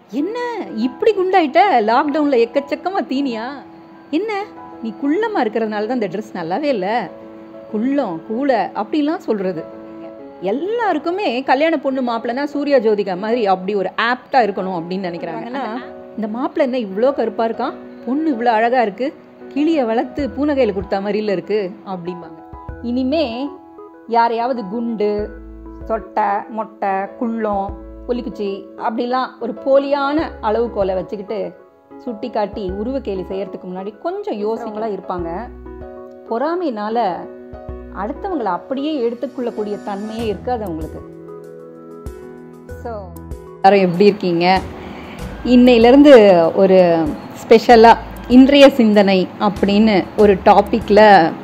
என்ன இப்படி குண்டாயிட்ட லாக்டவுனில் எக்கச்சக்கமாக தீனியா என்ன நீ குள்ளமாக இருக்கிறதுனால தான் இந்த ட்ரெஸ் நல்லாவே இல்லை குள்ளம் கூலை அப்படிலாம் சொல்கிறது எல்லாருக்குமே கல்யாண பொண்ணு மாப்பிள்ளைனா சூர்யா ஜோதிகா மாதிரி அப்படி ஒரு ஆப்டாக இருக்கணும் அப்படின்னு நினைக்கிறாங்கன்னா இந்த மாப்பிள்ளை என்ன இவ்வளோ கருப்பாக இருக்கான் பொண்ணு இவ்வளோ அழகாக இருக்குது கிளியை வளர்த்து பூனகையில் கொடுத்தா மாதிரில இருக்குது அப்படிம்பாங்க இனிமே யாரையாவது குண்டு சொட்டை மொட்டை குள்ளம் ஒலிக்குச்சி அப்படிலாம் ஒரு போலியான அளவுகோலை வச்சுக்கிட்டு சுட்டி காட்டி உருவக்கேலி செய்யறதுக்கு முன்னாடி கொஞ்சம் யோசனைகளாக இருப்பாங்க பொறாமையினால அடுத்தவங்களை அப்படியே எடுத்துக்கொள்ளக்கூடிய தன்மையே இருக்காது அவங்களுக்கு ஸோ எல்லாரும் எப்படி இருக்கீங்க இன்னையிலேருந்து ஒரு ஸ்பெஷலாக இன்றைய சிந்தனை அப்படின்னு ஒரு டாப்பிக்கில்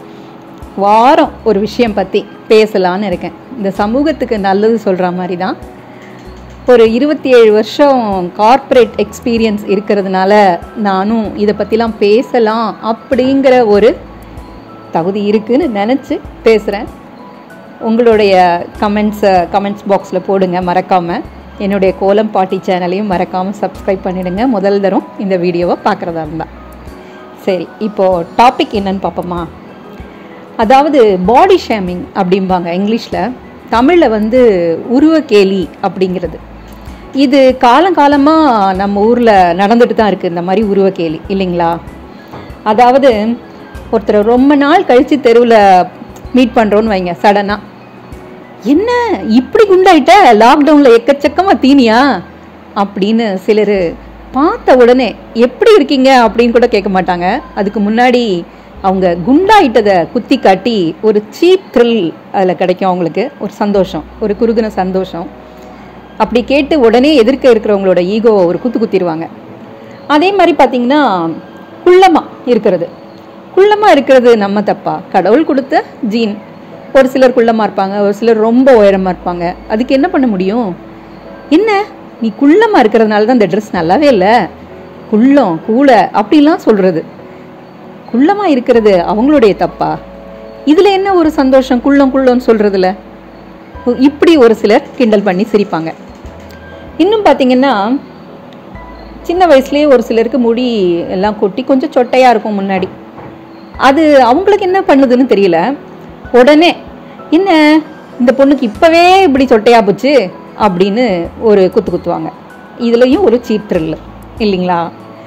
வாரம் ஒரு விஷயம் பற்றி பேசலான்னு இருக்கேன் இந்த சமூகத்துக்கு நல்லது சொல்கிற மாதிரி தான் ஒரு இருபத்தி ஏழு வருஷம் கார்ப்பரேட் எக்ஸ்பீரியன்ஸ் இருக்கிறதுனால நானும் இதை பற்றிலாம் பேசலாம் அப்படிங்கிற ஒரு தகுதி இருக்குன்னு நினச்சி பேசுகிறேன் உங்களுடைய கமெண்ட்ஸை கமெண்ட்ஸ் பாக்ஸில் போடுங்க மறக்காமல் என்னுடைய கோலம் பாட்டி சேனலையும் மறக்காமல் சப்ஸ்கிரைப் பண்ணிடுங்க முதல் தரம் இந்த வீடியோவை பார்க்குறதா இருந்தால் சரி இப்போது டாபிக் என்னன்னு பார்ப்போமா அதாவது பாடி ஷேமிங் அப்படிம்பாங்க இங்கிலீஷில் தமிழில் வந்து உருவக்கேலி அப்படிங்கிறது இது காலங்காலமாக நம்ம ஊரில் நடந்துட்டு தான் இருக்குது இந்த மாதிரி உருவக்கேலி இல்லைங்களா அதாவது ஒருத்தர் ரொம்ப நாள் கழித்து தெருவில் மீட் பண்ணுறோன்னு வைங்க சடனாக என்ன இப்படி குண்டாயிட்ட லாக்டவுனில் எக்கச்சக்கமாக தீனியா அப்படின்னு சிலர் பார்த்த உடனே எப்படி இருக்கீங்க அப்படின்னு கூட கேட்க மாட்டாங்க அதுக்கு முன்னாடி அவங்க குண்டாயிட்டதை குத்தி காட்டி ஒரு சீப் த்ரில் அதில் கிடைக்கும் அவங்களுக்கு ஒரு சந்தோஷம் ஒரு குறுகுன சந்தோஷம் அப்படி கேட்டு உடனே எதிர்க்க இருக்கிறவங்களோட ஈகோவை ஒரு குத்து குத்திடுவாங்க அதே மாதிரி பார்த்திங்கன்னா குள்ளமாக இருக்கிறது குள்ளமாக இருக்கிறது நம்ம தப்பா கடவுள் கொடுத்த ஜீன் ஒரு சிலர் குள்ளமாக இருப்பாங்க ஒரு சிலர் ரொம்ப உயரமாக இருப்பாங்க அதுக்கு என்ன பண்ண முடியும் என்ன நீ குள்ளமாக இருக்கிறதுனால தான் இந்த ட்ரெஸ் நல்லாவே இல்லை குள்ளம் கூலை அப்படிலாம் சொல்கிறது குள்ளமாக இருக்கிறது அவங்களுடைய தப்பா இதில் என்ன ஒரு சந்தோஷம் குள்ளம் குள்ளம்னு சொல்கிறதுல இப்படி ஒரு சிலர் கிண்டல் பண்ணி சிரிப்பாங்க இன்னும் பார்த்தீங்கன்னா சின்ன வயசுலேயே ஒரு சிலருக்கு முடி எல்லாம் கொட்டி கொஞ்சம் சொட்டையாக இருக்கும் முன்னாடி அது அவங்களுக்கு என்ன பண்ணுதுன்னு தெரியல உடனே என்ன இந்த பொண்ணுக்கு இப்போவே இப்படி சொட்டையா போச்சு அப்படின்னு ஒரு குத்து குத்துவாங்க இதுலேயும் ஒரு சீப் த்ரில் இல்லைங்களா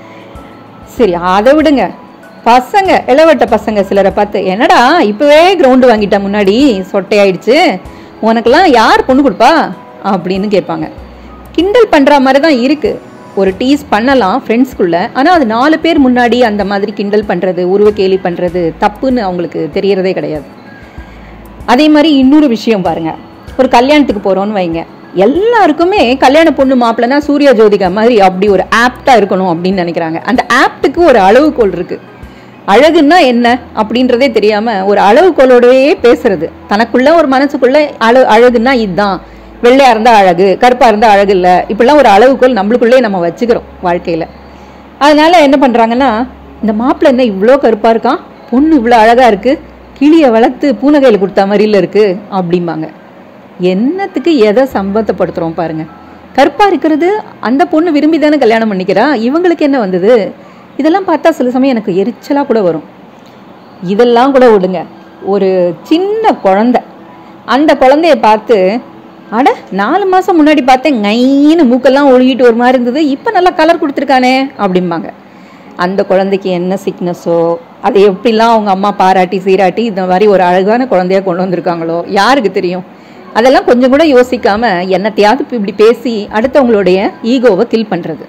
சரி அதை விடுங்க பசங்க இளவட்ட பசங்க சிலரை பார்த்து என்னடா இப்போவே கிரவுண்டு வாங்கிட்டா முன்னாடி சொட்டையாயிடுச்சு உனக்கெல்லாம் யார் பொண்ணு கொடுப்பா அப்படின்னு கேட்பாங்க கிண்டல் பண்ணுற மாதிரி தான் இருக்குது ஒரு டீஸ் பண்ணலாம் ஃப்ரெண்ட்ஸ்குள்ளே ஆனால் அது நாலு பேர் முன்னாடி அந்த மாதிரி கிண்டல் பண்ணுறது உருவ கேலி பண்ணுறது தப்புன்னு அவங்களுக்கு தெரியறதே கிடையாது அதே மாதிரி இன்னொரு விஷயம் பாருங்க ஒரு கல்யாணத்துக்கு போகிறோன்னு வைங்க எல்லாருக்குமே கல்யாண பொண்ணு மாப்பிள்ளைனா சூர்யா ஜோதிகா மாதிரி அப்படி ஒரு ஆப்டாக இருக்கணும் அப்படின்னு நினைக்கிறாங்க அந்த ஆப்டுக்கு ஒரு அளவுகோல் இருக்குது அழகுன்னா என்ன அப்படின்றதே தெரியாமல் ஒரு அளவுகோலோடவே பேசுறது தனக்குள்ள ஒரு மனசுக்குள்ள அழகு அழகுன்னா இதுதான் வெள்ளையாக இருந்தால் அழகு கருப்பாக இருந்தால் அழகு இல்லை இப்படிலாம் ஒரு அளவுகோல் நம்மளுக்குள்ளே நம்ம வச்சுக்கிறோம் வாழ்க்கையில் அதனால என்ன பண்ணுறாங்கன்னா இந்த மாப்பிள்ளை என்ன இவ்வளோ கருப்பாக இருக்கான் பொண்ணு இவ்வளோ அழகாக இருக்குது கிளியை வளர்த்து பூனகையில் கொடுத்தா மாதிரில இருக்குது அப்படிம்பாங்க என்னத்துக்கு எதை சம்பந்தப்படுத்துகிறோம் பாருங்க கருப்பாக இருக்கிறது அந்த பொண்ணு விரும்பி தானே கல்யாணம் பண்ணிக்கிறா இவங்களுக்கு என்ன வந்தது இதெல்லாம் பார்த்தா சில சமயம் எனக்கு எரிச்சலாக கூட வரும் இதெல்லாம் கூட விடுங்க ஒரு சின்ன குழந்தை அந்த குழந்தைய பார்த்து அட நாலு மாதம் முன்னாடி பார்த்தேன் நைன்னு மூக்கெல்லாம் ஒழுகிட்டு ஒரு மாதிரி இருந்தது இப்போ நல்லா கலர் கொடுத்துருக்கானே அப்படிம்பாங்க அந்த குழந்தைக்கு என்ன சிக்னஸோ அதை எப்படிலாம் அவங்க அம்மா பாராட்டி சீராட்டி இந்த மாதிரி ஒரு அழகான குழந்தைய கொண்டு வந்திருக்காங்களோ யாருக்கு தெரியும் அதெல்லாம் கொஞ்சம் கூட யோசிக்காம என்னத்தையாவது இப்படி பேசி அடுத்தவங்களுடைய ஈகோவை கில் பண்ணுறது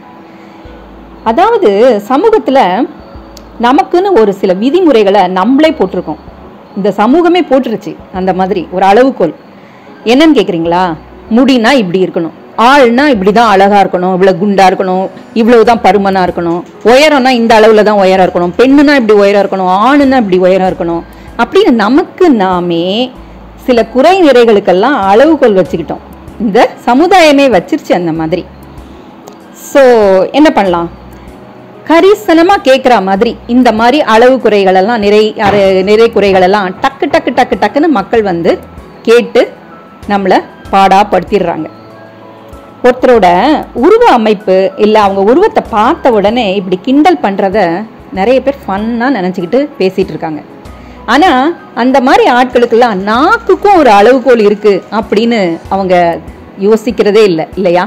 அதாவது சமூகத்தில் நமக்குன்னு ஒரு சில விதிமுறைகளை நம்மளே போட்டிருக்கோம் இந்த சமூகமே போட்டுருச்சு அந்த மாதிரி ஒரு அளவுகோல் என்னன்னு கேட்குறீங்களா முடினா இப்படி இருக்கணும் ஆள்னா இப்படி தான் அழகாக இருக்கணும் இவ்வளோ குண்டாக இருக்கணும் இவ்வளவு தான் பருமனாக இருக்கணும் உயரம்னா இந்த அளவில் தான் உயரம் இருக்கணும் பெண்ணுனா இப்படி உயரம் இருக்கணும் ஆணுன்னா இப்படி உயரம் இருக்கணும் அப்படின்னு நமக்கு நாமே சில குறை நிறைகளுக்கெல்லாம் அளவுகோல் வச்சுக்கிட்டோம் இந்த சமுதாயமே வச்சிருச்சு அந்த மாதிரி ஸோ என்ன பண்ணலாம் கரிசனமாக கேட்குற மாதிரி இந்த மாதிரி அளவு குறைகளெல்லாம் நிறை அரை- நிறை குறைகளெல்லாம் டக்கு டக்கு டக்கு டக்குன்னு மக்கள் வந்து கேட்டு நம்மளை பாடாப்படுத்திடுறாங்க ஒருத்தரோட உருவ அமைப்பு இல்லை அவங்க உருவத்தை பார்த்த உடனே இப்படி கிண்டல் பண்ணுறத நிறைய பேர் ஃபன்னாக நினச்சிக்கிட்டு பேசிகிட்டு இருக்காங்க ஆனால் அந்த மாதிரி ஆட்களுக்கெல்லாம் நாக்குக்கும் ஒரு அளவுகோல் இருக்குது அப்படின்னு அவங்க யோசிக்கிறதே இல்லை இல்லையா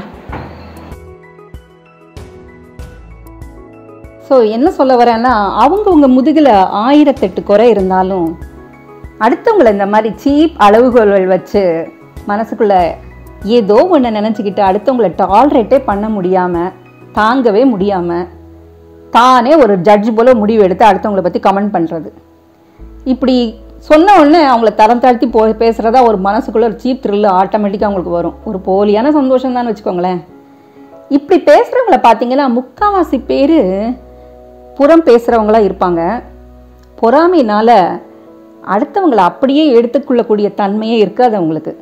ஸோ என்ன சொல்ல வரேன்னா அவங்கவுங்க முதுகில் ஆயிரத்தெட்டு குறை இருந்தாலும் அடுத்தவங்களை இந்த மாதிரி சீப் அளவுகோல்கள் வச்சு மனசுக்குள்ள ஏதோ ஒன்று நினச்சிக்கிட்டு அடுத்தவங்கள டாலரேட்டே பண்ண முடியாமல் தாங்கவே முடியாமல் தானே ஒரு ஜட்ஜ் போல் முடிவு எடுத்து அடுத்தவங்கள பற்றி கமெண்ட் பண்ணுறது இப்படி சொன்ன உடனே அவங்கள தரம் தாழ்த்தி போ பேசுகிறதா ஒரு மனசுக்குள்ளே ஒரு சீப் த்ரில்லு ஆட்டோமேட்டிக்காக அவங்களுக்கு வரும் ஒரு போலியான சந்தோஷம் தான் வச்சுக்கோங்களேன் இப்படி பேசுகிறவங்கள பார்த்தீங்கன்னா முக்காவாசி பேர் புறம் பேசுகிறவங்களா இருப்பாங்க பொறாமையினால் அடுத்தவங்களை அப்படியே எடுத்துக்கொள்ளக்கூடிய தன்மையே இருக்காது அவங்களுக்கு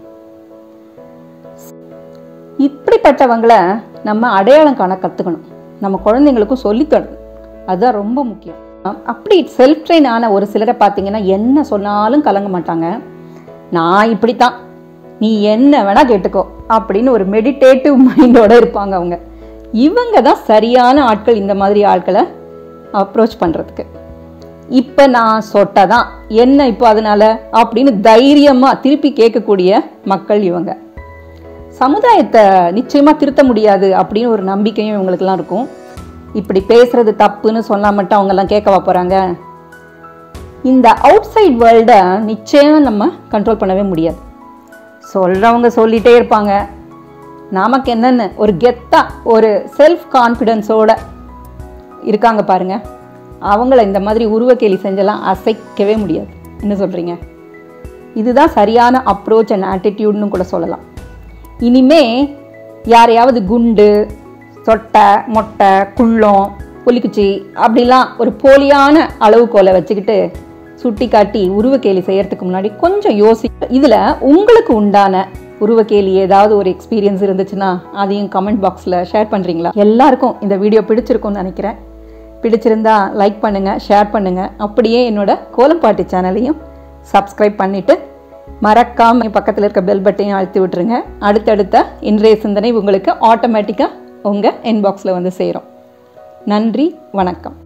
இப்படிப்பட்டவங்கள நம்ம அடையாளம் காண கற்றுக்கணும் நம்ம குழந்தைங்களுக்கும் சொல்லித்தரணும் அதுதான் ரொம்ப முக்கியம் அப்படி செல்ஃப் ட்ரெயின் ஆன ஒரு சிலரை பார்த்தீங்கன்னா என்ன சொன்னாலும் கலங்க மாட்டாங்க நான் இப்படித்தான் நீ என்ன வேணா கேட்டுக்கோ அப்படின்னு ஒரு மெடிடேட்டிவ் மைண்டோட இருப்பாங்க அவங்க இவங்க தான் சரியான ஆட்கள் இந்த மாதிரி ஆட்களை அப்ரோச் பண்ணுறதுக்கு இப்போ நான் சொட்டதான் என்ன இப்போ அதனால அப்படின்னு தைரியமாக திருப்பி கேட்கக்கூடிய மக்கள் இவங்க சமுதாயத்தை நிச்சயமாக திருத்த முடியாது அப்படின்னு ஒரு நம்பிக்கையும் இவங்களுக்கெல்லாம் இருக்கும் இப்படி பேசுறது தப்புன்னு சொன்னால் மட்டும் அவங்கெல்லாம் கேட்கவா போகிறாங்க இந்த அவுட் சைட் வேர்ல்டை நிச்சயம் நம்ம கண்ட்ரோல் பண்ணவே முடியாது சொல்கிறவங்க சொல்லிகிட்டே இருப்பாங்க நமக்கு என்னென்னு ஒரு கெத்தா ஒரு செல்ஃப் கான்ஃபிடென்ஸோட இருக்காங்க பாருங்க அவங்கள இந்த மாதிரி உருவக்கேலி செஞ்செல்லாம் அசைக்கவே முடியாது என்ன சொல்கிறீங்க இதுதான் சரியான அப்ரோச் அண்ட் ஆட்டிடியூட்னு கூட சொல்லலாம் இனிமே யாரையாவது குண்டு சொட்டை மொட்டை குள்ளம் புலிக்குச்சி அப்படிலாம் ஒரு போலியான அளவுகோலை வச்சுக்கிட்டு சுட்டி காட்டி உருவக்கேலி செய்யறதுக்கு முன்னாடி கொஞ்சம் யோசி இதில் உங்களுக்கு உண்டான உருவக்கேலி ஏதாவது ஒரு எக்ஸ்பீரியன்ஸ் இருந்துச்சுன்னா அதையும் கமெண்ட் பாக்ஸில் ஷேர் பண்ணுறீங்களா எல்லாருக்கும் இந்த வீடியோ பிடிச்சிருக்கும்னு நினைக்கிறேன் பிடிச்சிருந்தா லைக் பண்ணுங்கள் ஷேர் பண்ணுங்கள் அப்படியே என்னோட கோலம்பாட்டு சேனலையும் சப்ஸ்கிரைப் பண்ணிவிட்டு மறக்காம பக்கத்தில் இருக்க பெல் பட்டையும் அழுத்தி விட்டுருங்க அடுத்தடுத்த இன்றைய சிந்தனை உங்களுக்கு ஆட்டோமேட்டிக்காக உங்கள் இன்பாக்ஸில் வந்து சேரும் நன்றி வணக்கம்